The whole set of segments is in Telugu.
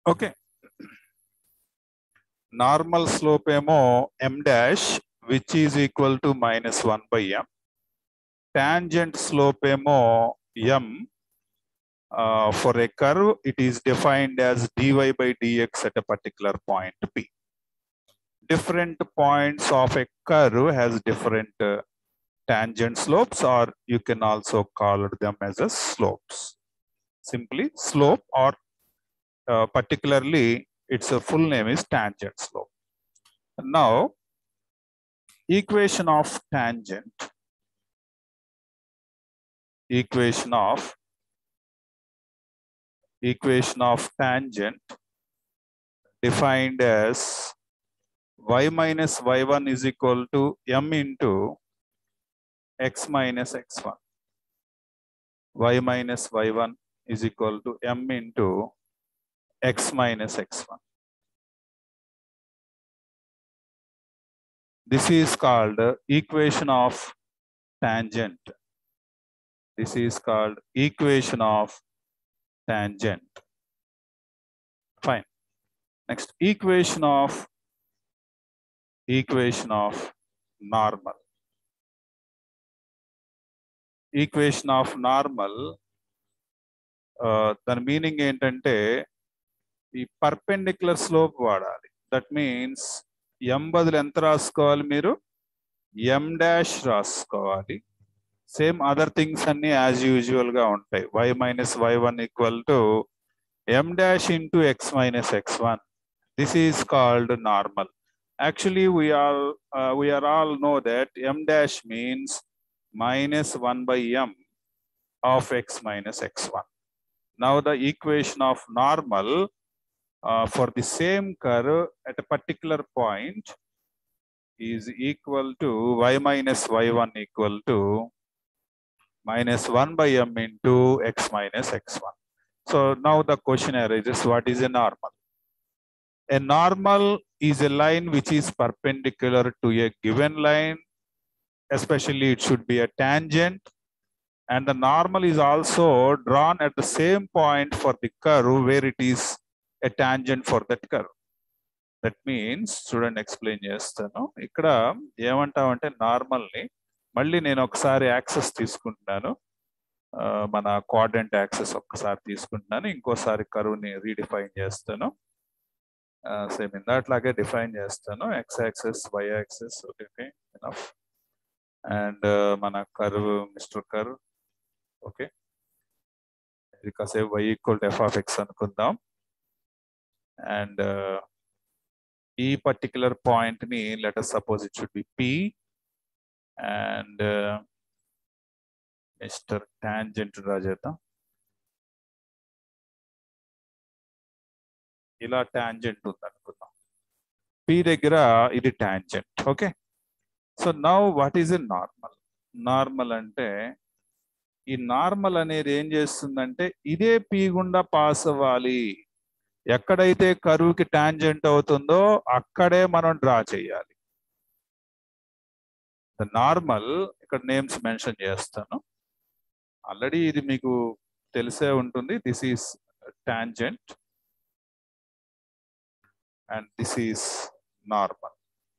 ఓకే నార్మల్ స్లోప్ ఏమో m dash which is equal to minus one by m tangent slope ఏమో m for a curve it is defined as dy by dx at a particular point p different points of a curve has different uh, tangent slopes or you can also call them as a slopes simply slope or uh, particularly its a full name is tangent slope now equation of tangent equation of equation of tangent defined as y minus y1 is equal to m into x minus x1. y minus y1 is equal to m into x minus x1. This is called equation of tangent. This is called equation of tangent. Fine. Next, equation of equation of normal. Equation of normal uh, దాని మీనింగ్ ఏంటంటే ఈ పర్పెండిక్యులర్ స్లోప్ వాడాలి దట్ మీన్స్ ఎం బదులు ఎంత రాసుకోవాలి మీరు ఎం డాష్ రాసుకోవాలి సేమ్ అదర్ థింగ్స్ అన్ని యాజ్ యూజువల్ గా ఉంటాయి y minus why one equal to m dash into X minus X one this is called normal actually we are we are all know that m dash means minus one by m of x minus X one now the equation of normal for the same curve at a particular point is equal to y minus y1 equal to minus 1 by m into x minus x1. So now the question arises, what is a normal? A normal is a line which is perpendicular to a given line, especially it should be a tangent. And the normal is also drawn at the same point for the curve where it is a tangent for that curve. That means చూడండి ఎక్స్ప్లెయిన్ చేస్తాను ఇక్కడ ఏమంటామంటే నార్మల్ని మళ్ళీ నేను ఒకసారి యాక్సెస్ తీసుకుంటున్నాను ఆ, మన క్వాడ్రంట్ యాక్సెస్ ఒక్కసారి తీసుకుంటున్నాను ఇంకోసారి కరువుని రీడిఫైన్ చేస్తాను సేమ్ ఇందాట్లాగే డిఫైన్ చేస్తాను x axis y axis okay enough and మన కర్వ్ మిస్టర్ కర్వ్ ఓకే ఇది కాసేపు y equal f of x అనుకుందాం అండ్ ఈ పర్టికులర్ పాయింట్ ని let us suppose it should be p and mister tangent draw చేద్దాం ఇలా టాంజెంట్ ఉంది అనుకుందాం పి దగ్గర ఇది tangent okay so now what is a normal normal అంటే ఈ నార్మల్ అనేది ఏం చేస్తుందంటే ఇదే పి గుండా పాస్ అవ్వాలి ఎక్కడైతే కరువుకి టాంజెంట్ అవుతుందో అక్కడే మనం డ్రా చేయాలి నార్మల్ ఇక్కడ నేమ్స్ మెన్షన్ చేస్తాను ఆల్రెడీ ఇది మీకు తెలిసే ఉంటుంది this is tangent and this is normal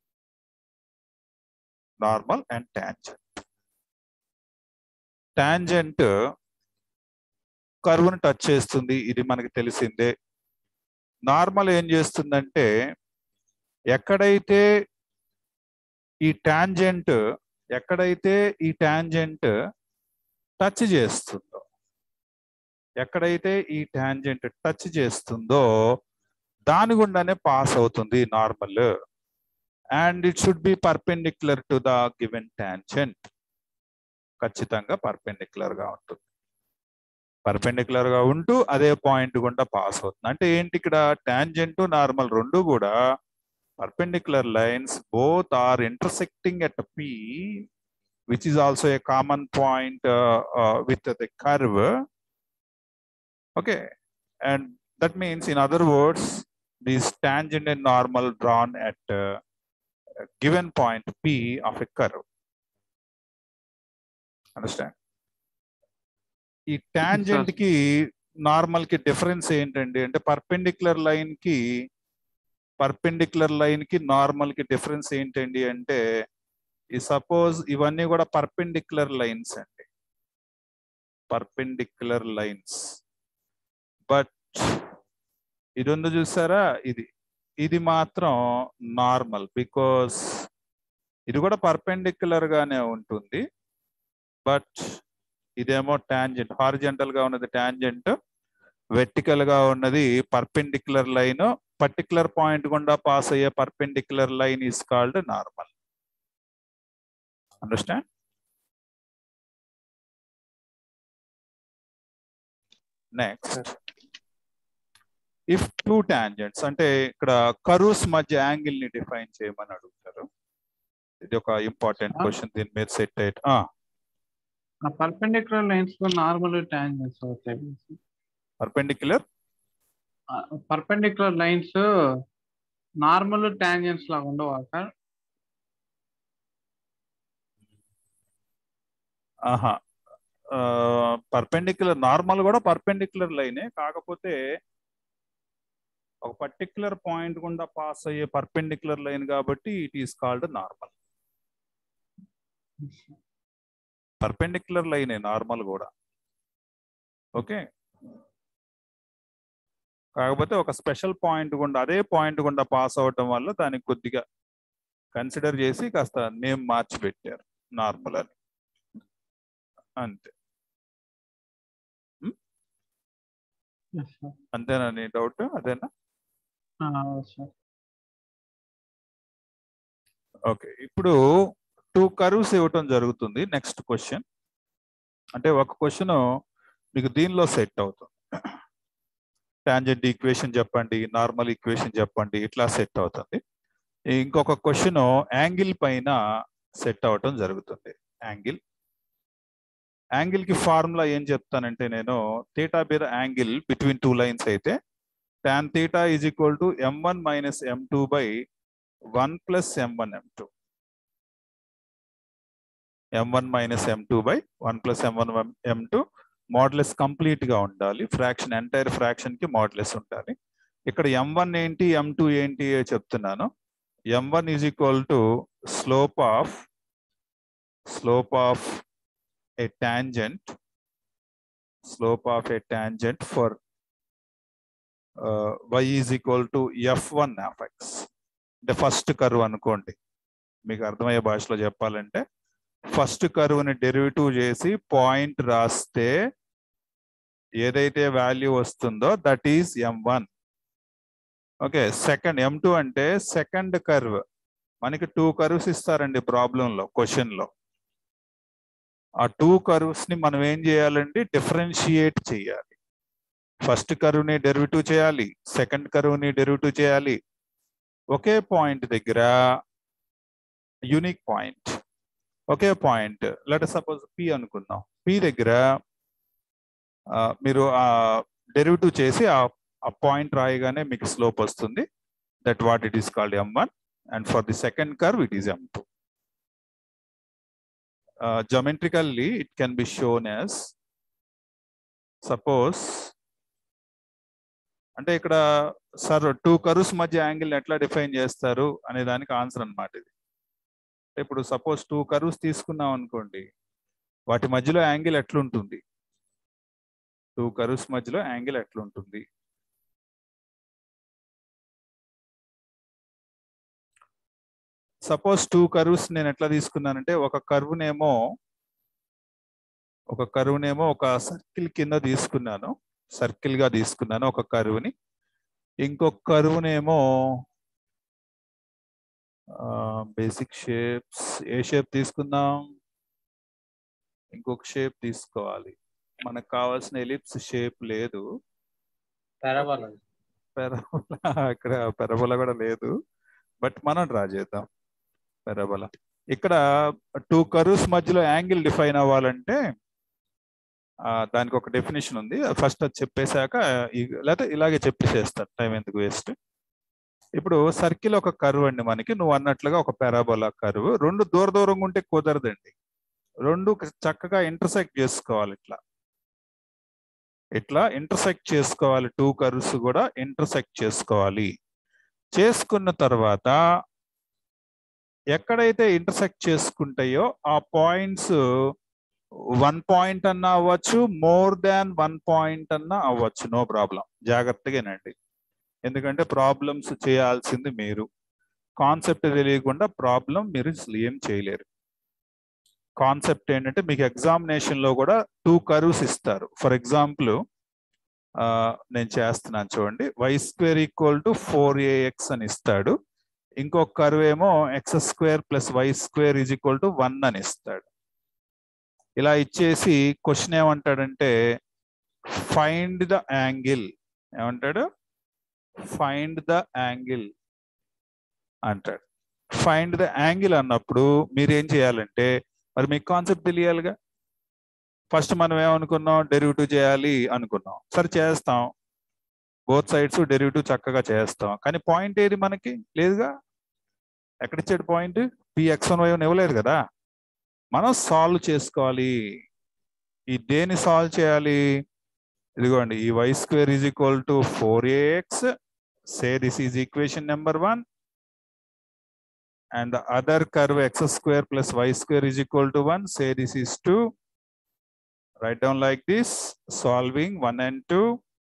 normal and tangent tangent కరువును టచ్ చేస్తుంది ఇది మనకి తెలిసిందే నార్మల్ ఏం చేస్తుందంటే ఎక్కడైతే ఈ టాంజెంట్ ఎక్కడైతే ఈ టాంజెంట్ టచ్ చేస్తుందో ఎక్కడైతే ఈ టాంజెంట్ టచ్ చేస్తుందో దాని గుండానే పాస్ అవుతుంది normal and it should be perpendicular to the given tangent ఖచ్చితంగా పర్పెండిక్యులర్ గా ఉంటుంది పర్పెండిక్యులర్ గా ఉంటూ అదే పాయింట్ గుండా పాస్ అవుతుంది అంటే ఏంటి ఇక్కడ టాంజెంట్ నార్మల్ రెండు కూడా perpendicular lines both are intersecting at p which is also a common point with the curve okay and that means in other words this tangent and normal drawn at given point p of a curve understand ఈ టాంజెంట్ కి నార్మల్ కి డిఫరెన్స్ ఏంటండి అంటే పర్పెండిక్యులర్ లైన్ కి పర్పెండిక్యులర్ లైన్ కి నార్మల్ కి డిఫరెన్స్ ఏంటండి అంటే ఈ సపోజ్ ఇవన్నీ కూడా పర్పెండిక్యులర్ లైన్స్ అండి పర్పెండిక్యులర్ లైన్స్ బట్ ఇది ఉంది చూసారా ఇది ఇది మాత్రం నార్మల్ బికాస్ ఇది కూడా పర్పెండిక్యులర్ గానే ఉంటుంది బట్ ఇదేమో టాంజెంట్ హారిజెంటల్ గా ఉన్నది టాంజెంట్ వెర్టికల్ గా ఉన్నది పర్పెండిక్యులర్ లైన్ పర్టికులర్ పాయింట్ గుండా పాస్ అయ్యే perpendicular line is called normal understand next if two tangents అంటే ఇక్కడ కరూస్ మధ్య యాంగిల్ ని డిఫైన్ చేయమని అడుగుతారు ఇది ఒక ఇంపార్టెంట్ Ah. క్వశ్చన్ దీని మీద సెట్ అయ్యి ఆ పర్పెండిక్యులర్ లైన్స్ లో నార్మల్ టాంజెంట్స్ అవుతాయి perpendicular perpendicular lines normal tangents లాగా ఉండవా సార్ ఆహా పర్పెండిక్యులర్ నార్మల్ కూడా పర్పెండిక్యులర్ లైనే కాకపోతే ఒక పర్టిక్యులర్ పాయింట్ గుండా పాస్ అయ్యే పర్పెండిక్యులర్ లైన్ కాబట్టి it is called normal perpendicular లైనే నార్మల్ కూడా ఓకే కాకపోతే ఒక స్పెషల్ పాయింట్ గుండా అదే పాయింట్ గుండా పాస్ అవటం వల్ల దానికి కొద్దిగా కన్సిడర్ చేసి కాస్త నేమ్ మార్చి పెట్టారు నార్మల్ అని అంతే ఎస్ సార్ అంతేనా నీ డౌట్ అదేనా సార్ ఓకే ఇప్పుడు టూ కర్వ్స్ ఇవ్వటం జరుగుతుంది నెక్స్ట్ క్వశ్చన్ అంటే ఒక క్వశ్చన్ మీకు దీనిలో సెట్ అవుతుంది టాంజెంట్ ఈక్వేషన్ చెప్పండి నార్మల్ ఈక్వేషన్ చెప్పండి ఇట్లా సెట్ అవుతుంది ఇంకొక క్వశ్చన్ యాంగిల్ పైన సెట్ అవటం జరుగుతుంది యాంగిల్ యాంగిల్ కి ఫార్ములా ఏం చెప్తానంటే నేను థీటా బీర్ యాంగిల్ బిట్వీన్ టూ లైన్స్ అయితే tan theta is equal to m1 minus m2 by 1 plus m1 m2 m1 minus m2 by 1 plus m1 m2 modulus complete గా ఉండాలి ఫ్రాక్షన్ ఎంటైర్ ఫ్రాక్షన్ కి మోడ్లెస్ ఉండాలి ఇక్కడ ఎం వన్ ఏంటి ఎం టూ ఏంటి చెప్తున్నాను m one is equal to slope of slope of a tangent slope of a tangent for y is equal to f one f x అంటే ఫస్ట్ కర్వ్ అనుకోండి మీకు అర్థమయ్యే భాషలో చెప్పాలంటే ఫస్ట్ కర్వ్ని డెరివేటివ్ చేసి పాయింట్ రాస్తే ఏదైతే వాల్యూ వస్తుందో that is m one okay second M two అంటే సెకండ్ కర్వ్ మనకి టూ కర్వ్స్ ఇస్తారండి ప్రాబ్లంలో క్వశ్చన్లో ఆ టూ కర్వ్స్ ని మనం ఏం చేయాలండి డిఫరెన్షియేట్ చేయాలి ఫస్ట్ కర్వ్ ని డెరివేటివ్ చేయాలి సెకండ్ కర్వ్ ని డెరివేటివ్ చేయాలి ఒకే పాయింట్ దగ్గర యూనిక్ పాయింట్ ఒకే పాయింట్ లెట్ సపోజ్ పి అనుకుందాం పి దగ్గర ఆ, మీరు ఆ డెరివేటివ్ చేసి ఆ ఆ పాయింట్ రాయగానే మీకు స్లోప్ వస్తుంది that what it is called m one and for the second curve it is m two geometrically it can be shown as suppose అంటే ఇక్కడ సార్ టూ కర్వ్స్ మధ్య యాంగిల్ ఎట్లా డిఫైన్ చేస్తారు అనే దానికి ఆన్సర్ అన్నమాట ఇది అంటే ఇప్పుడు సపోజ్ టూ కర్వ్స్ తీసుకున్నాం అనుకోండి వాటి మధ్యలో యాంగిల్ ఎట్లుంటుంది టూ కర్వ్స్ మధ్యలో యాంగిల్ ఎట్లుంటుంది సపోజ్ టూ కర్వ్స్ నేను ఎట్లా తీసుకున్నానంటే ఒక కర్వ్ నేమో ఒక కర్వ్ నేమో ఒక సర్కిల్ కింద తీసుకున్నాను సర్కిల్ గా తీసుకున్నాను ఒక కర్వ్ని ఇంకొక కర్వ్ నేమో బేసిక్ షేప్స్ ఏ షేప్ తీసుకుందాం ఇంకొక షేప్ తీసుకోవాలి మనకు కావాల్సిన ఎలిప్స్ షేప్ లేదు పెరబల పెరబోలా ఇక్కడ పెరబోలా కూడా లేదు బట్ మనం డ్రా చేద్దాం పెరబోలా ఇక్కడ టూ కర్వ్స్ మధ్యలో యాంగిల్ డిఫైన్ అవ్వాలంటే ఆ, దానికి ఒక డెఫినేషన్ ఉంది ఫస్ట్ అది చెప్పేశాక ఈ- లేకపోతే ఇలాగే చెప్పేసేస్తాను టైం ఎందుకు వేస్ట్ ఇప్పుడు సర్కిల్ ఒక కర్వ్ అండి మనకి నువ్వు అన్నట్లుగా ఒక పెరాబోలా కర్వ్ రెండు దూర దూరంగా ఉంటే కుదరదండి రెండు చక్కగా ఇంటర్సెక్ట్ చేసుకోవాలి ఇట్లా ఇట్లా ఇంటర్సెక్ట్ చేసుకోవాలి టూ కర్వ్స్ కూడా ఇంటర్సెక్ట్ చేసుకోవాలి చేసుకున్న తర్వాత ఎక్కడైతే ఇంటర్సెక్ట్ చేసుకుంటాయో ఆ పాయింట్స్ వన్ పాయింట్ అన్నా అవ్వచ్చు మోర్ దాన్ వన్ పాయింట్ అన్నా అవ్వచ్చు నో ప్రాబ్లం జాగ్రత్తగానండి ఎందుకంటే ప్రాబ్లమ్స్ చేయాల్సింది మీరు కాన్సెప్ట్ తెలియకుండా ప్రాబ్లం మీరు అసలు ఏం చేయలేరు కాన్సెప్ట్ ఏంటంటే మీకు ఎగ్జామినేషన్ లో కూడా టూ కర్వ్స్ ఇస్తారు ఫర్ ఎగ్జాంపుల్ నేను చేస్తున్నాను చూడండి y square equal to four a x అని ఇస్తాడు ఇంకొక కర్వ్ ఏమో x square plus y square is equal to one అని ఇస్తాడు ఇలా ఇచ్చేసి క్వశ్చన్ ఏమంటాడంటే ఫైండ్ ద యాంగిల్ ఏమంటాడు ఫైండ్ ద యాంగిల్ అంటాడు ఫైండ్ ద యాంగిల్ అన్నప్పుడు మీరు ఏం చేయాలంటే మరి మీకు కాన్సెప్ట్ తెలియాలిగా ఫస్ట్ మనం ఏమనుకున్నాం డెరివేటివ్ చేయాలి అనుకున్నాం సరే చేస్తాం బోత్ సైడ్స్ డెరివేటివ్ చక్కగా చేస్తాం కానీ పాయింట్ ఏది మనకి లేదుగా ఎక్కడిచ్చాడు point p x one why one ఇవ్వలేదు కదా మనం సాల్వ్ చేసుకోవాలి ఈ దేని సాల్వ్ చేయాలి ఇదిగోండి ఈ y square is equal to four a x say this is equation number one and the other curve x square plus y square is equal to 1 say this is 2 write down like this solving 1 and 2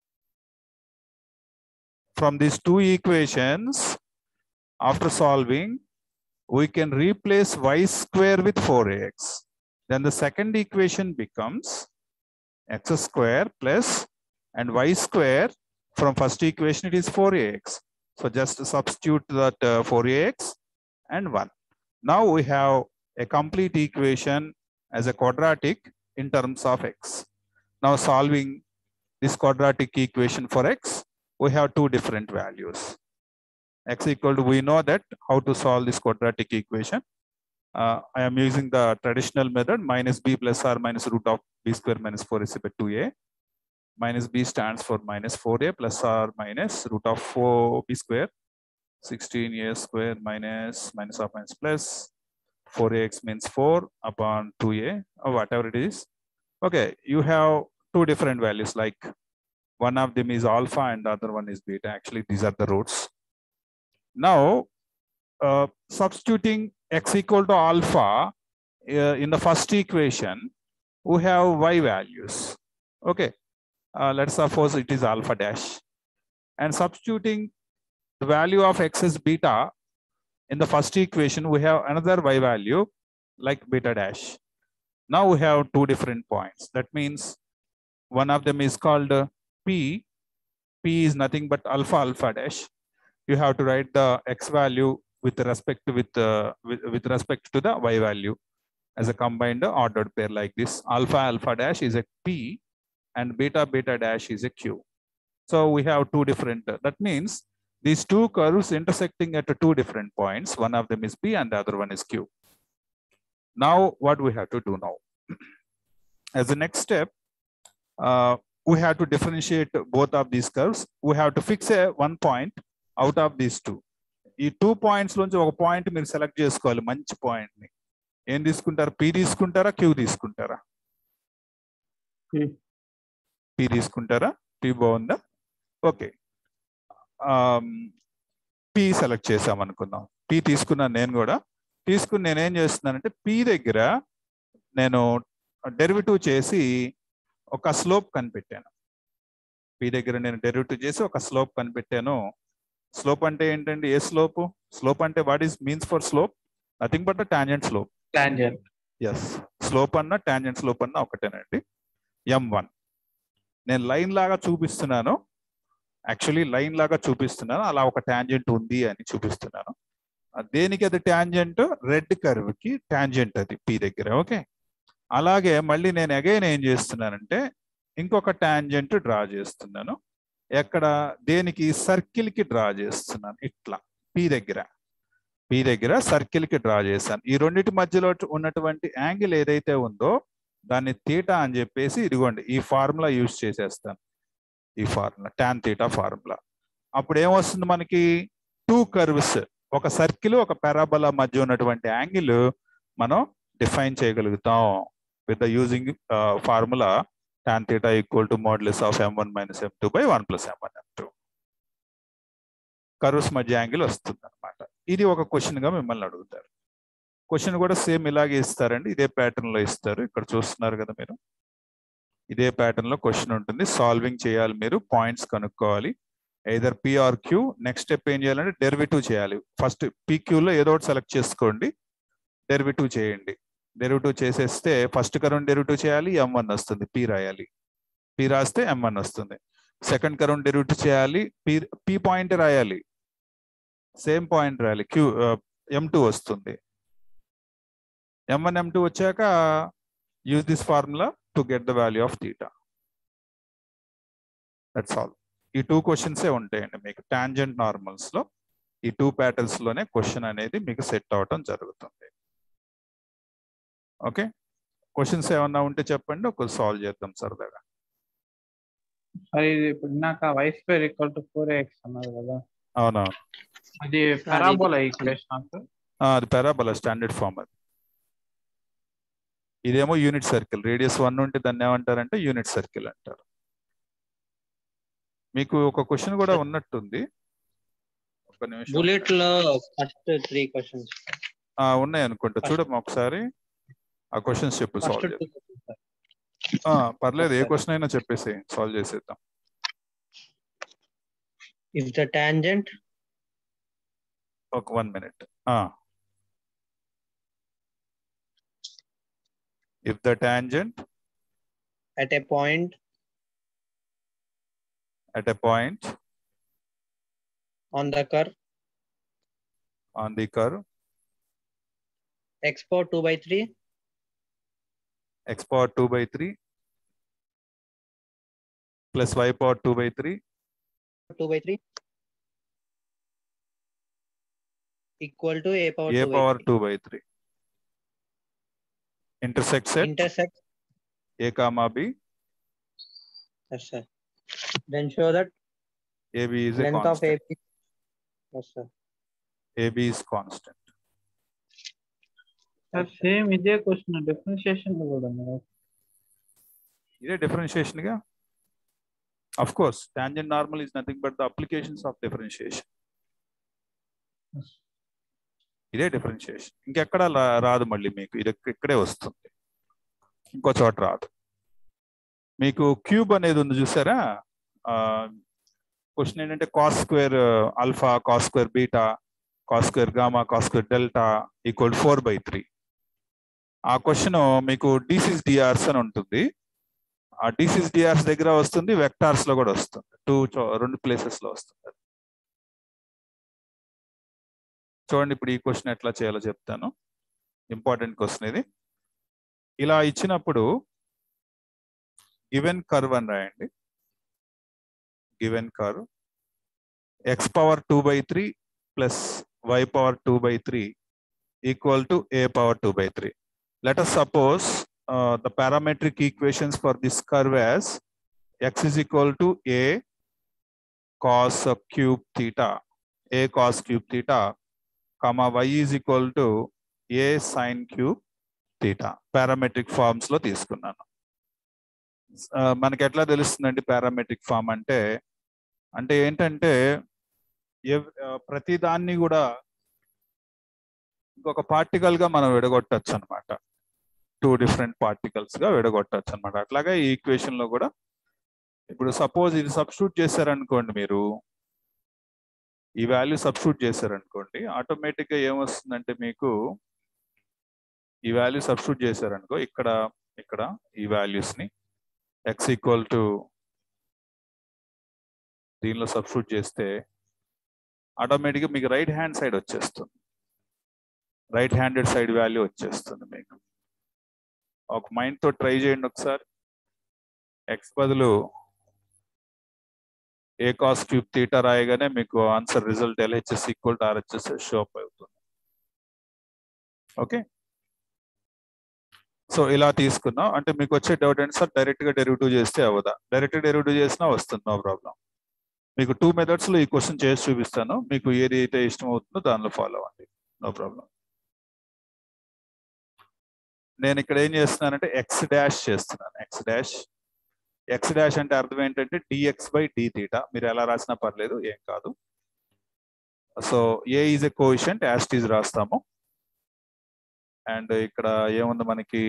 from these two equations after solving we can replace y square with 4ax then the second equation becomes x square plus and y square from first equation it is 4ax so just substitute that uh, 4ax and 1. Now we have a complete equation as a quadratic in terms of x. Now solving this quadratic equation for x, we have two different values. x equal to, we know that how to solve this quadratic equation. Uh, I am using the traditional method minus b plus r minus root of b square minus 4 is equal to 2a. Minus b stands for minus 4a plus r minus root of 4b square 16 a square minus minus of minus plus 4ax means 4 upon 2a or whatever it is. Okay, you have two different values like one of them is alpha and the other one is beta. Actually, these are the roots. Now, uh, substituting x equal to alpha uh, in the first equation, we have y values. Okay, uh, let's suppose it is alpha dash. And substituting the value of x is beta in the first equation we have another y value like beta dash now we have two different points that means one of them is called uh, p p is nothing but alpha alpha dash you have to write the x value with respect with uh, with, with respect to the y value as a combined ordered pair like this alpha alpha dash is a p and beta beta dash is a q so we have two different that means these two curves intersecting at two different points. One of them is P and the other one is Q. Now, what we have to do now? As the next step, uh, we have to differentiate both of these curves. We have to fix a one point out of these two. ఈ టూ పాయింట్స్ నుంచి ఒక పాయింట్ మీరు సెలెక్ట్ చేసుకోవాలి మంచి పాయింట్ ని ఏం తీసుకుంటారా పి తీసుకుంటారా క్యూ తీసుకుంటారా P. పి తీసుకుంటారా పి బాగుందా ఓకే పి సెలెక్ట్ చేసాం అనుకుందాం పి తీసుకున్నాను నేను కూడా తీసుకుని నేను ఏం చేస్తున్నానంటే పి దగ్గర నేను డెరివేటివ్ చేసి ఒక స్లోప్ కనిపెట్టాను పి దగ్గర నేను డెరివేటివ్ చేసి ఒక స్లోప్ కనిపెట్టాను స్లోప్ అంటే ఏంటండి ఏ స్లోప్ స్లోప్ అంటే what is means for slope nothing but tangent slope tangent. Yes slope అన్న టాంజెంట్ స్లోప్ అన్న ఒకటేనండి ఎం వన్ నేను లైన్ లాగా చూపిస్తున్నాను యాక్చువల్లీ లైన్ లాగా చూపిస్తున్నాను అలా ఒక టాంజెంట్ ఉంది అని చూపిస్తున్నాను ఆ దేనికి అది టాంజెంట్ రెడ్ కర్వ్ కి టాంజెంట్ అది పి దగ్గర ఓకే అలాగే మళ్ళీ నేను అగైన్ ఏం చేస్తున్నానంటే ఇంకొక టాంజెంట్ డ్రా చేస్తున్నాను ఎక్కడ దేనికి సర్కిల్ కి డ్రా చేస్తున్నాను ఇట్లా పి దగ్గర పి దగ్గర సర్కిల్ కి డ్రా చేశాను ఈ రెండింటి మధ్యలో ఉన్నటువంటి యాంగిల్ ఏదైతే ఉందో దాన్ని తీటా అని చెప్పేసి ఇదిగోండి ఈ ఫార్ములా యూజ్ చేసేస్తాను ఈ ఫార్ములా టాన్ తీటా ఫార్ములా అప్పుడు ఏమొస్తుంది మనకి టూ కర్వ్స్ ఒక సర్కిల్ ఒక పారాబోలా మధ్య ఉన్నటువంటి యాంగిల్ మనం డిఫైన్ చేయగలుగుతాం with the using formula tan theta equal to modulus of m1 minus m2 by 1 plus m1 m2 curves మధ్య యాంగిల్ వస్తుంది అనమాట ఇది ఒక క్వశ్చన్ గా మిమ్మల్ని అడుగుతారు క్వశ్చన్ కూడా సేమ్ ఇలాగే ఇస్తారండి ఇదే ప్యాటర్న్ లో ఇస్తారు ఇక్కడ చూస్తున్నారు కదా మీరు ఇదే ప్యాటర్న్ లో క్వశ్చన్ ఉంటుంది సాల్వింగ్ చేయాలి మీరు పాయింట్స్ కనుక్కోవాలి either P or Q next step ఏం చేయాలంటే డెరివేటివ్ చేయాలి ఫస్ట్ లో ఏదో ఒకటి సెలెక్ట్ చేసుకోండి డెరివేటివ్ చేయండి డెరివేటివ్ చేసేస్తే ఫస్ట్ కరెంట్ డెరివేటివ్ చేయాలి ఎం వన్ వస్తుంది పి రాయాలి పి రాస్తే ఎం వన్ వస్తుంది సెకండ్ కరెంట్ డెరివేటివ్ చేయాలి పి పి పాయింట్ రాయాలి సేమ్ పాయింట్ రాయాలి క్యూ ఎం టూ వస్తుంది ఎం వన్ ఎం టూ వచ్చాక use this formula to get the value of theta that's all ఈ టూ క్వశ్చన్సే ఉంటాయండి మీకు టాంజెంట్ నార్మల్స్ లో ఈ టూ ప్యాటర్న్స్ లోనే క్వశ్చన్ అనేది మీకు సెట్ అవటం జరుగుతుంది ఓకే క్వశ్చన్స్ ఏమన్నా ఉంటే చెప్పండి ఒక సాల్వ్ చేద్దాం సరదాగా సార్ ఇది ఇప్పుడు ఇందాక Y square equal to four X అన్నారు కదా అవునవును అది పారాబోలా ఈక్వేషన్ ఆ, అది పారాబోలా స్టాండర్డ్ ఫామ్ అది ఇదేమో యూనిట్ సర్కిల్ రేడియస్ వన్ ఉంటే దాన్ని ఏమంటారంటే యూనిట్ సర్కిల్ అంటారు మీకు ఒక క్వశ్చన్ కూడా ఉన్నట్టుంది ఒక నిమిషం బుల్లెట్ లో ఫస్ట్ త్రీ క్వశ్చన్స్ ఆ, ఉన్నాయి అనుకుంటా చూడమ్మా ఒకసారి ఆ క్వశ్చన్స్ చెప్పు ఫస్ట్ సాల్వ్ టూ చేద్దాం ఆ, పర్లేదు ఏ క్వశ్చన్ అయినా చెప్పేసి సాల్వ్ చేసేద్దాం ఇఫ్ ద టాంజెంట్ ఒక one minute if the tangent at a point at a point on the curve on the curve x power 2 by 3 x power 2 by 3 plus y power 2 by 3 2 by 3 equal to a power a 2 power by 3 2 by 3 intersects at intersect a comma b yes sir then show that ab is a length of constant AP yes sir ab is constant sir same ఇదే క్వశ్చన్ డిఫరెన్షియేషన్ కూడా ఉంది ఇదే differentiation గా of course tangent normal is nothing but the applications of differentiation ఇదే డిఫరెన్షియేషన్ ఇంకెక్కడ లా- రాదు మళ్ళీ మీకు ఇది ఇక్కడే వస్తుంది ఇంకో చోట రాదు మీకు క్యూబ్ అనేది ఉంది చూసారా క్వశ్చన్ ఏంటంటే cos square alpha cos square beta cos square gamma cos square delta equal four by three ఆ క్వశ్చన్ మీకు డిసిస్ డిఆర్స్ అని ఉంటుంది ఆ డిసిస్ డిఆర్స్ దగ్గర వస్తుంది వెక్టార్స్ లో కూడా వస్తుంది టూ రెండు ప్లేసెస్ లో వస్తుంది చూడండి ఇప్పుడు ఈ క్వశ్చన్ ఎట్లా చేయాలో చెప్తాను ఇంపార్టెంట్ క్వశ్చన్ ఇది ఇలా ఇచ్చినప్పుడు గివెన్ కర్వ్ అని రాయండి given curve X power two by three plus Y power two by three equal to A power two by three let us suppose uh, the parametric equations for this curve as x is equal to a cos of cube theta, a cos cube theta, comma y is equal to a sin cube theta. Parametric forms లో తీసుకున్నాను Uh, మనకి ఎట్లా తెలుస్తుందండి పారామెట్రిక్ ఫామ్ అంటే అంటే ఏంటంటే ఎవ్- uh, ప్రతి దాన్ని కూడా ఇంకొక పార్టికల్ గా మనం విడగొట్టచ్చు అనమాట టూ డిఫరెంట్ పార్టికల్స్ గా విడగొట్టచ్చు అనమాట అట్లాగే ఈ ఈక్వేషన్ లో కూడా ఇప్పుడు సపోజ్ ఇది సబ్స్టిట్యూట్ చేశారనుకోండి మీరు ఈ వాల్యూ సబ్స్టిట్యూట్ చేశారనుకోండి ఆటోమేటిక్ గా ఏమొస్తుందంటే మీకు ఈ వాల్యూ సబ్స్టిట్యూట్ చేశారనుకో ఇక్కడ ఇక్కడ ఈ వాల్యూస్ ని ఎక్స్ ఈక్వల్ టు దీనిలో సబ్స్టిట్యూట్ చేస్తే ఆటోమేటిక్గా మీకు రైట్ హ్యాండ్ సైడ్ వచ్చేస్తుంది రైట్ హ్యాండెడ్ సైడ్ వాల్యూ వచ్చేస్తుంది మీకు ఒక మైండ్ తో ట్రై చేయండి ఒకసారి ఎక్స్ బదులు ఏ కాస్ క్యూబ్ థీటా రాయగానే మీకు answer result LHS equal to RHS show up అవుతుంది ఓకే సో ఇలా తీసుకున్నాం అంటే మీకు వచ్చే డౌట్ ఏంటి సార్ డైరెక్ట్ గా డెరివేటివ్ చేస్తే అవదా డైరెక్ట్ డెరివేటివ్ చేసినా వస్తుంది నో ప్రాబ్లం మీకు టూ మెథడ్స్ లో ఈ క్వశ్చన్ చేసి చూపిస్తాను మీకు ఏది అయితే ఇష్టం అవుతుందో దానిలో ఫాలో అవ్వండి నో ప్రాబ్లం నేను ఇక్కడ ఏం చేస్తున్నానంటే ఎక్స్ డాష్ చేస్తున్నాను ఎక్స్ డాష్ ఎక్స్ డాష్ అంటే అర్థం ఏంటంటే డిఎక్స్ బై డి తీటా మీరు ఎలా రాసినా పర్లేదు ఏం కాదు so A is a quotient as it is రాస్తాము అండ్ ఇక్కడ ఏముంది మనకి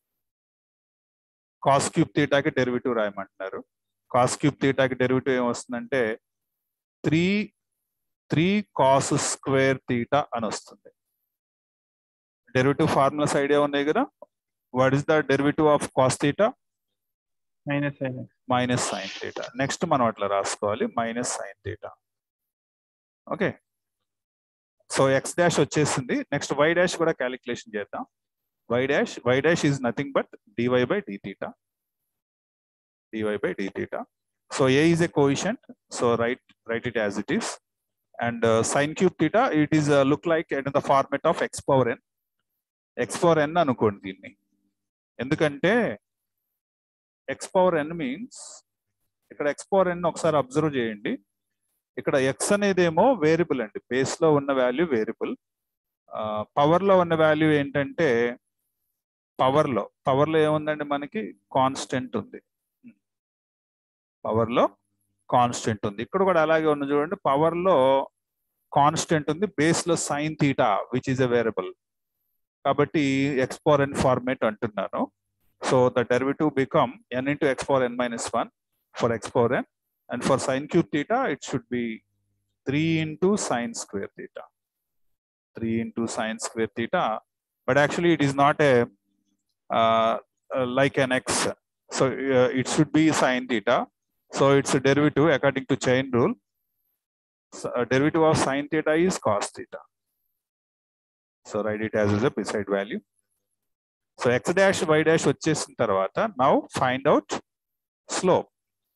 కాస్ క్యూబ్ తీటాకి డెరివేటివ్ రాయమంటున్నారు కాస్ క్యూబ్ తీటాకి డెరివేటివ్ ఏమొస్తుందంటే three three cos square theta అని వస్తుంది డెరివేటివ్ ఫార్ములాస్ ఐడియా ఉన్నాయి కదా what is the derivative of cos theta minus sine minus sine theta next మనం అట్లా రాసుకోవాలి minus sine theta okay so X dash వచ్చేసింది నెక్స్ట్ వై డాష్ కూడా క్యాలిక్యులేషన్ చేద్దాం Y dash why dash is nothing but d y by d theta d y by d theta so A is a quotient so right right it as it is and sine cube theta it is look like in the format of X power N X power N అనుకోండి దీన్ని ఎందుకంటే ఎక్స్ పవర్ ఎన్ మీన్స్ ఇక్కడ ఎక్స్ పవర్ ఎన్ ఒకసారి అబ్జర్వ్ చేయండి ఇక్కడ ఎక్స్ అనేది ఏమో వేరియబుల్ అండి బేస్ లో ఉన్న వాల్యూ వేరియబుల్ పవర్ లో ఉన్న వాల్యూ ఏంటంటే పవర్ లో పవర్ లో ఏముందండి మనకి కాన్స్టెంట్ ఉంది పవర్ లో కాన్స్టెంట్ ఉంది ఇక్కడ కూడా అలాగే ఉంది చూడండి పవర్ లో కాన్స్టెంట్ ఉంది బేస్ లో sine theta which is a variable కాబట్టి ఎక్స్ పవర్ ఎన్ ఫార్మేట్ అంటున్నాను so the derivative become N into X power N minus one for X power N and for sine cube theta it should be 3 into sine square theta 3 into sine square theta but actually it is not a uh, uh, like an x so uh, it should be sine theta so it's a derivative according to chain rule so, uh, derivative of sine theta is cos theta so write it as a beside value so x dash y dash వచ్చేసిన తర్వాత now find out slope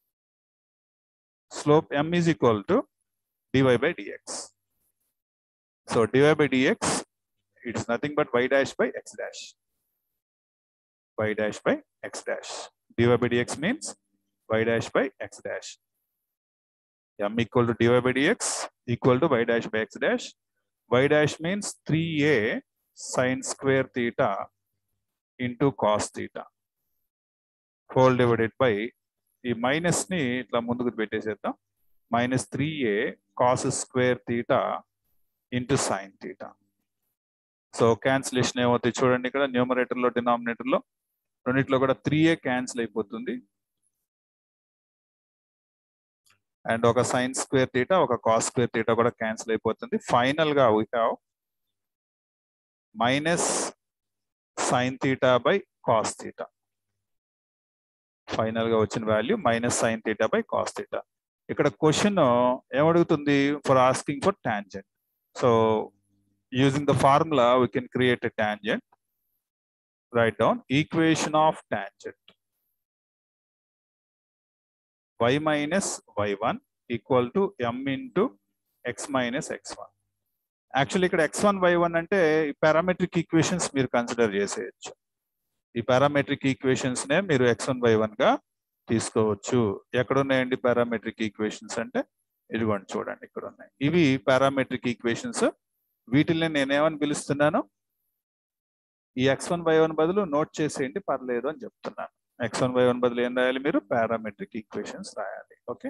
slope m is equal to dy by dx. So dy by dx, it is nothing but y dash by x dash. y dash by x dash. dy by dx means y dash by x dash. m equal to dy by dx equal to y dash by x dash. y dash means 3a sine square theta into cos theta whole divided by ఈ మైనస్ ని ఇట్లా ముందుకు పెట్టేసేద్దాం minus three A cos square theta into sine theta so cancellation ఏమవుతుంది చూడండి ఇక్కడ న్యూమరేటర్ లో డినామినేటర్ లో రెండిట్లో కూడా త్రీ ఏ క్యాన్సిల్ అయిపోతుంది అండ్ ఒక సైన్ స్క్వేర్ తీటా ఒక కాస్ స్క్వేర్ తీటా కూడా క్యాన్సిల్ అయిపోతుంది ఫైనల్ గా we have minus sine theta by cos theta final గా వచ్చిన value minus sine theta by cos theta ఇక్కడ క్వశ్చన్ ఏమడుగుతుంది for asking for tangent so using the formula we can create a tangent right down equation of tangent Y minus why one equal to M into X minus X one actually ఇక్కడ ఎక్స్ వన్ వై వన్ అంటే పారామెట్రిక్ ఈక్వేషన్స్ మీరు కన్సిడర్ చేసేయచ్చు ఈ పారామెట్రిక్ ఈక్వేషన్స్ నే మీరు ఎక్స్ వన్ బై వన్ గా తీసుకోవచ్చు ఎక్కడ ఉన్నాయండి పారామెట్రిక్ ఈక్వేషన్స్ అంటే ఇదిగోండి చూడండి ఇక్కడ ఉన్నాయి ఇవి పారామెట్రిక్ ఈక్వేషన్స్ వీటిని నేనేమని పిలుస్తున్నాను ఈ ఎక్స్ వన్ బై వన్ బదులు నోట్ చేసేయండి పర్లేదు అని చెప్తున్నాను ఎక్స్ వన్ బై వన్ బదులు ఏం రాయాలి మీరు పారామెట్రిక్ ఈక్వేషన్స్ రాయాలి okay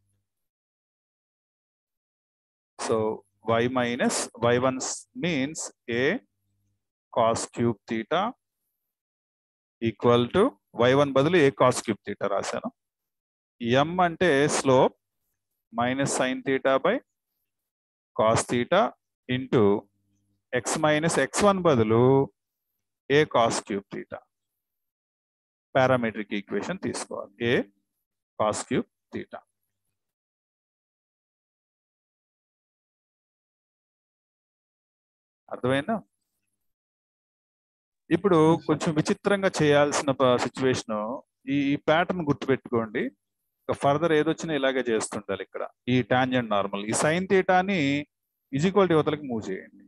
so Y minus why one means A cos cube theta equal to Y one బదులు ఏ కాస్ క్యూబ్ థీటా రాశాను ఎం అంటే slope minus sine theta by cos theta into X minus X one బదులు A cos cube theta parametric equation తీసుకోవాలి ఏ కాస్ క్యూబ్ థీటా అర్థమైందా ఇప్పుడు కొంచెం విచిత్రంగా చేయాల్సిన సిచ్యువేషన్ ఈ ప్యాటర్న్ గుర్తుపెట్టుకోండి ఫర్దర్ ఏదొచ్చినా ఇలాగే చేస్తుండాలి ఇక్కడ ఈ టాంజెంట్ నార్మల్ ఈ సైన్ థీటాని ఈక్వల్ యువతలకి మూవ్ చేయండి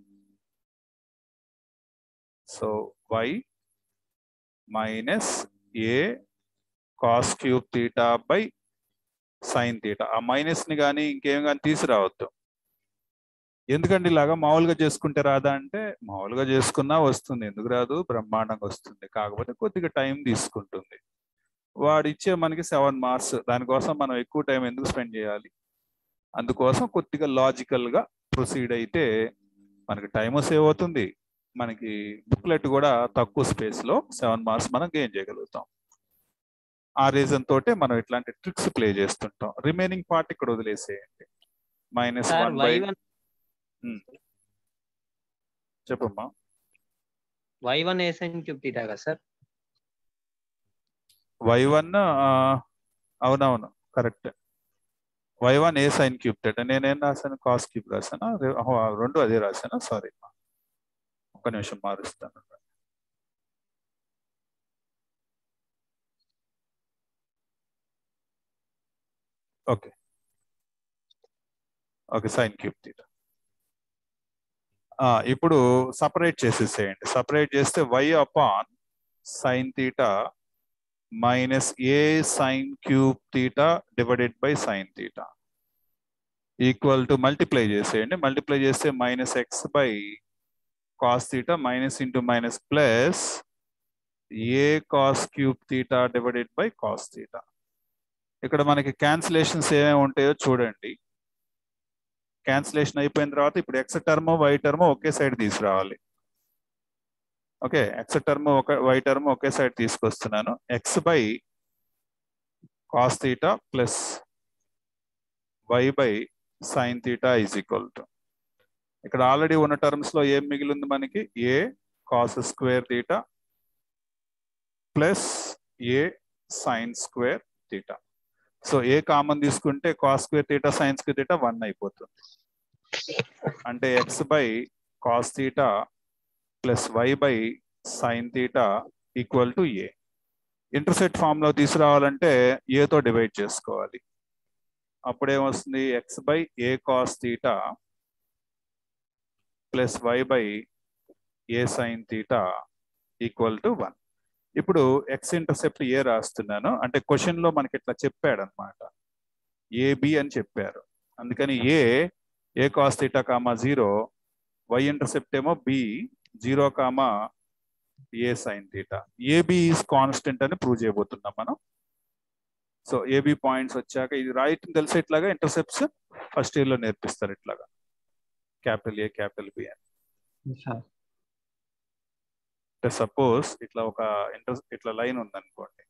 so Y minus A cos cube theta by sine theta ఆ మైనస్ ని కానీ ఇంకేం కానీ తీసుకురావద్దు ఎందుకంటే ఇలాగా మామూలుగా చేసుకుంటే రాదా అంటే మామూలుగా చేసుకున్నా వస్తుంది ఎందుకు రాదు బ్రహ్మాండంగా వస్తుంది కాకపోతే కొద్దిగా టైం తీసుకుంటుంది వాడు ఇచ్చే మనకి సెవెన్ మార్క్స్ దానికోసం మనం ఎక్కువ టైం ఎందుకు స్పెండ్ చేయాలి అందుకోసం కొద్దిగా లాజికల్ గా ప్రొసీడ్ అయితే మనకి టైం సేవ్ అవుతుంది మనకి బుక్లెట్ కూడా తక్కువ స్పేస్ లో సెవెన్ మార్క్స్ మనం గెయిన్ చేయగలుగుతాం ఆ రీజన్ తోటే మనం ఇట్లాంటి ట్రిక్స్ ప్లే చేస్తుంటాం రిమైనింగ్ పార్ట్ ఇక్కడ వదిలేసేయండి minus sir one Y by one చెప్పమ్మా Y one A sine cube theta కదా సార్ వై వన్ అవునవును correct Y one A sine cube theta నేనేం రాశాను కాస్ క్యూబ్ రాశానా రే- ఆహో, ఆ రెండు అదే రాశానా సారీ ఒక్క నిమిషం మారుస్తాను okay okay sine cube theta ఇప్పుడు సపరేట్ చేసేసేయండి సపరేట్ చేస్తే Y upon sine theta minus A sine cube theta divided by sine theta equal to multiply చేసేయండి మల్టిప్లై చేస్తే minus X by cos theta minus into minus plus A cos cube theta divided by cos theta ఇక్కడ మనకి క్యాన్సిలేషన్స్ ఏమేమి ఉంటాయో చూడండి క్యాన్సిలేషన్ అయిపోయిన తర్వాత ఇప్పుడు ఎక్స్ టర్మ్ వై టర్మ్ ఒకే సైడ్ తీసుకురావాలి ఓకే ఎక్స్ టర్మ్ ఒక వై టర్మ్ ఒకే సైడ్ తీసుకొస్తున్నాను X by cos theta plus Y by sine theta is equal to ఇక్కడ ఆల్రెడీ ఉన్న టర్మ్స్ లో ఏం మిగిలింది మనకి A cos square theta plus A sine square theta so A common తీసుకుంటే cos square theta sine square theta one అయిపోతుంది అంటే X by cos theta plus Y by sine theta equal to A intercept form లో తీసుకురావాలంటే ఏతో డివైడ్ చేసుకోవాలి అప్పుడు ఏమొస్తుంది X by A cos theta plus Y by A sine theta equal to one ఇప్పుడు ఎక్స్ ఇంటర్సెప్ట్ ఏ రాస్తున్నాను అంటే క్వశ్చన్ లో మనకి ఇట్లా చెప్పాడు అనమాట ఏబి అని చెప్పారు అందుకని A A cos theta comma zero Y intercept ఏమో B zero comma A sine theta AB is constant అని ప్రూవ్ చేయబోతున్నాం మనం సో ఏబి పాయింట్స్ వచ్చాక ఇది రైట్ తెలిసే ఇట్లాగా ఇంటర్సెప్ట్స్ ఫస్ట్ ఇయర్ లో నేర్పిస్తారు ఇట్లాగా క్యాపిటల్ ఏ క్యాపిటల్ బి అని సార్ అంటే సపోజ్ ఇట్లా ఒక ఇంటర్ ఇట్లా లైన్ ఉందనుకోండి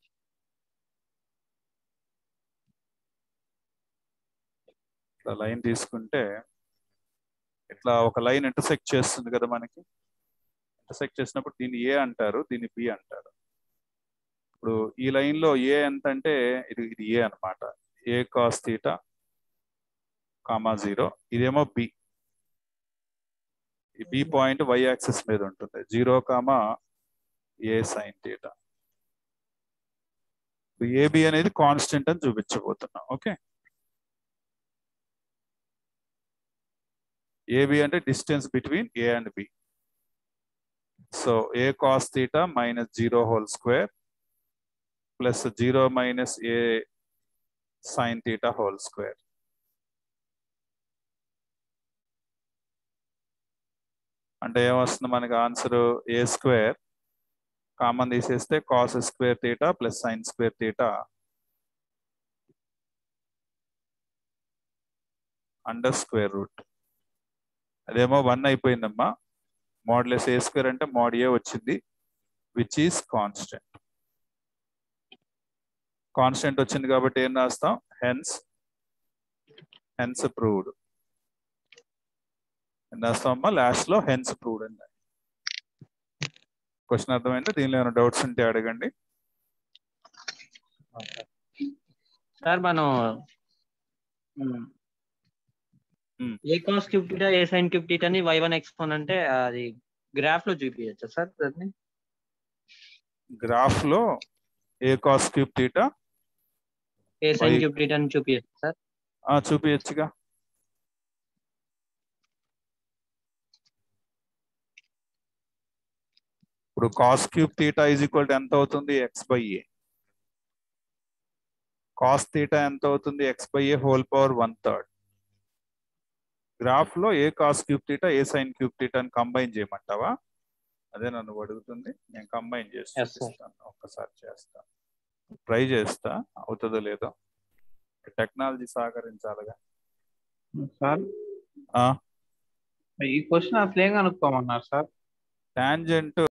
ఇట్లా లైన్ తీసుకుంటే ఇట్లా ఒక లైన్ ఇంటర్సెక్ట్ చేస్తుంది కదా మనకి ఇంటర్సెక్ట్ చేసినప్పుడు దీన్ని ఏ అంటారు దీన్ని బి అంటారు ఇప్పుడు ఈ లైన్ లో ఏ ఎంత అంటే ఇది ఇది ఏ అన్నమాట A cos theta comma zero ఇదేమో బి ఈ బి పాయింట్ వై యాక్సిస్ మీద ఉంటుంది zero comma A sine theta AB అనేది కాన్స్టెంట్ అని చూపించబోతున్నాం ఓకే ఏబి అంటే distance between A and B so A cos theta minus zero whole square plus zero minus A sine theta whole square అంటే ఏమొస్తుంది మనకి ఆన్సర్ ఏ స్క్వేర్ కామన్ తీసేస్తే cos square theta plus sine square theta under square route అదేమో వన్ అయిపోయిందమ్మా మోడ్లెస్ ఏ స్క్వేర్ అంటే మోడ్ ఏ వచ్చింది విచ్ ఈస్ కాన్స్టెంట్ కాన్స్టెంట్ వచ్చింది కాబట్టి ఏం రాస్తాం హెన్స్ హెన్స్ ప్రూవ్డ్ ఏం రాస్తామమ్మా లాస్ట్ లో హెన్స్ ప్రూవ్డ్ అని క్వశ్చన్ అర్థమైందా దీనిలో ఏమైనా డౌట్స్ ఉంటే అడగండి సార్ మనం Hmm. A cos cube theta A sine cube theta అని వై వన్ ఎక్స్పోన్ అంటే అది గ్రాఫ్ లో చూపించచ్చా సార్ దాన్ని గ్రాఫ్ లో A cos cube theta A sine Y- cube theta అని చూపించచ్చు సార్ ఆ చూపించచ్చుగా ఇప్పుడు cos cube theta is equal to ఎంత అవుతుంది X by A cos theta ఎంత అవుతుంది X by A whole power one third graph లో A cos cube theta A sine cube theta అని కంబైన్ చేయమంటావా అదే నన్ను అడుగుతుంది నేను కంబైన్ చేసి Yes, sir. చూపిస్తాను ఒక్కసారి చేస్తాను ట్రై చేస్తా అవుతుందో లేదో టెక్నాలజీ సహకరించాలిగా సార్ ఆ, ఈ క్వశ్చన్ అసలు ఏం కనుక్కోమన్నారు సార్ టాంజెంట్